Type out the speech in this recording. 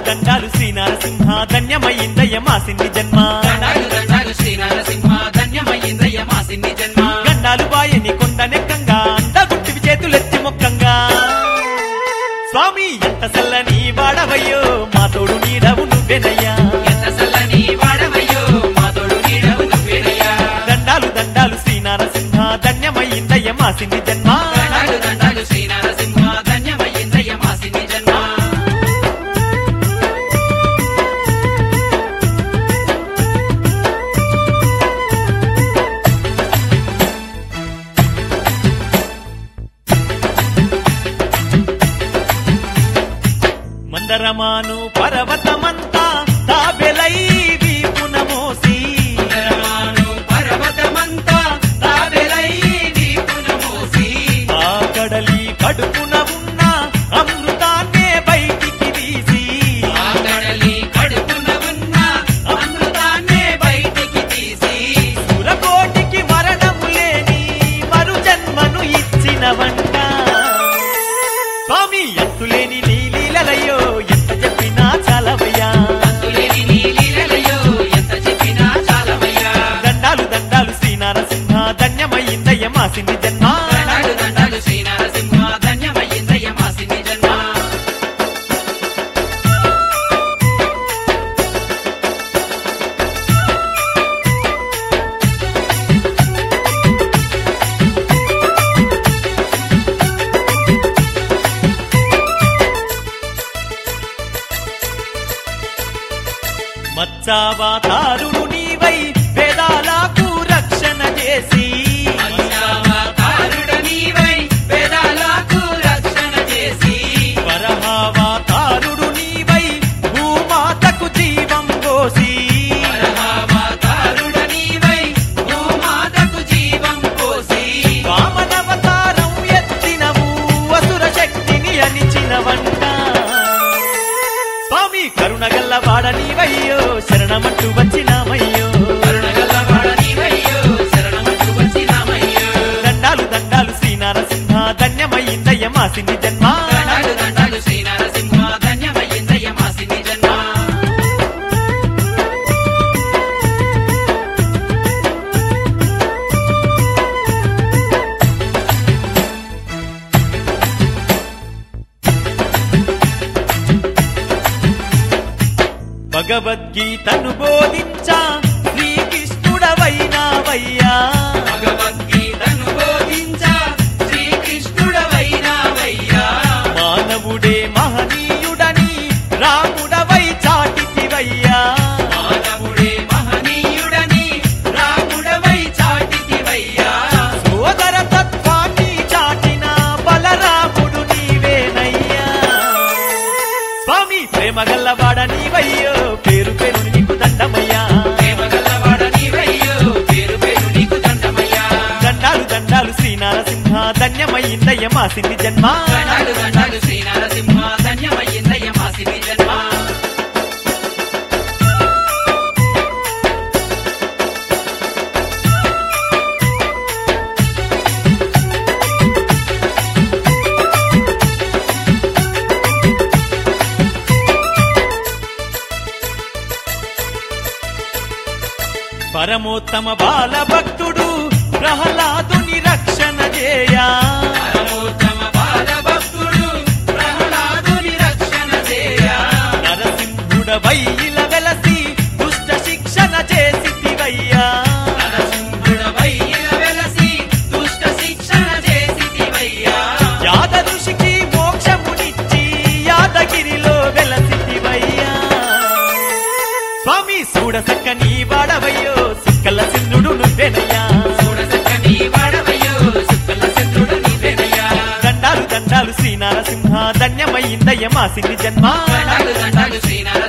దండాలు శ్రీ నరసింహ ధన్యమయ్యిందయ్య మా సిన్ని జన్మ దండాలు దండాలు శ్రీ నరసింహ ధన్యమయ్యిందయ్య మా సిన్ని జన్మ గండాలు బాయని కొండ నెక్కంగా అండగుట్టివి చేతులెత్తి మొక్కంగా స్వామి ఎంత చల్లని వాడవయ్యో మా తోడు నీడవు నువ్వెనయ్యా ఎంత చల్లని వాడవయ్యో మా తోడు నీడవు నువ్వేనయ్యా దండాలు దండాలు శ్రీ నరసింహ ధన్యమయ్యిందయ్య మా సిన్ని జన్మ దండాలు దండాలు శ్రీ నరసింహ ధన్యమయ్యిందయ్య మా సిన్ని జన్మ మందరమాను పర్వతమంతా తాబెలై వీపున మోసి మందరమాను పర్వతమంతా తాబెలై దీపున మోసి ఆ కడలి కడుపున ఉన్న అమృతాన్నే బయటికి తీసి ఆ కడలి కడుపున ఉన్న అమృతాన్నే బయటికి తీసి సురకోటికి మరణము లేని మరు జన్మను ఇచ్చిన వంట స్వామి ఎత్తులేని నీలీలయ్యో ఎంత చెప్పినా చాలవయ్యా అంతులేని నీ లీలలయో ఎంత చెప్పినా చాలవయ్యా దండాలు దండాలు శ్రీ నరసింహ ధన్యమయ్యిందయ్య మా సిన్ని జన్మ దండాలు దండాలు శ్రీ నరసింహ ధన్యమయ్యిందయ్య మా సిన్ని జన్మ మత్సావతారుడు నీవై వేదాలకు రక్షణ చేసి మంచావతారుడ నీవై వేదాలకు రక్షణ చేసి వరహావతారుడు నీవై భూమాతకు జీవం పోసి వరహావతారుడ నీవై భూమాతకు జీవం పోసి వామనవతారం ఎత్తినవు అసుర శక్తిని అనిచిన వంట స్వామి కరుణగల్ల వాడ నీవయ్యో శరణమంటూ వచ్చినామయ్యో కరుణగల్లవాడ నీవయ్యో శరణమంటూ వచ్చినామయ్యో దండాలు దండాలు శ్రీ నరసింహ ధన్యమయ్యిందయ్య మా సిన్ని జన్మ దండాలు దండాలు శ్రీ నరసింహ ధన్యమయ్యిందయ్య మా సిన్ని జన్మ భగవద్గీతను బోధించా శ్రీకృష్ణుడవైనావయ్యా భగవద్గీతను బోధించా శ్రీకృష్ణుడవైనావయ్యా మానవుడే మహనీయుడని రాముడవై చాటితివయ్యా మానవుడే మహనీయుడని రాముడవై చాటితివయ్యా సోదర తత్వాన్ని చాటిన బలరాముడు నీవేనయ్యా స్వామి ప్రేమగల్లవాడ నీవయ్యో పేరు పేరు నీకు దండమయ్యా ప్రేమగల్లవాడ నీవయ్యో పేరు పేరు నీకు దండమయ్యా దండాలు దండాలు శ్రీ నరసింహ ధన్యమయ్యిందయ్య మా సిన్ని జన్మ దండాలు దండాలు శ్రీ నరసింహ ధన్యమయ్యిందయ్య మా సిరి జన్మ పరమోత్తమ బాల భక్తుడు ప్రహ్లాదుని రక్షణ చేయా పరమోత్తమ బాల భక్తుడు ప్రహ్లాదుని రక్షణ చేయ నరసింహుడవై ఇలా వెలసి దుష్ట శిక్షణ చేసివయ్యా నరసింహుడవై ఇలా వెలసి దుష్ట శిక్షణ చేసితివయ్యా యాద ఋషికి మోక్షమునిచ్చి యాదగిరిలో వెలసివయ్యా స్వామి చూడసక్క నీ వాడవయ్యో సుక్కల సింధుడు నువ్వెనయ్యా చూడసక్కని వాడవయ్యో సుక్కల చంద్రుడు నీవేనయ్యా దండాలు దండాలు శ్రీ నరసింహ ధన్యమయ్యిందయ్య మా సిన్ని జన్మ దండాలు దండాలు శ్రీ నరసింహ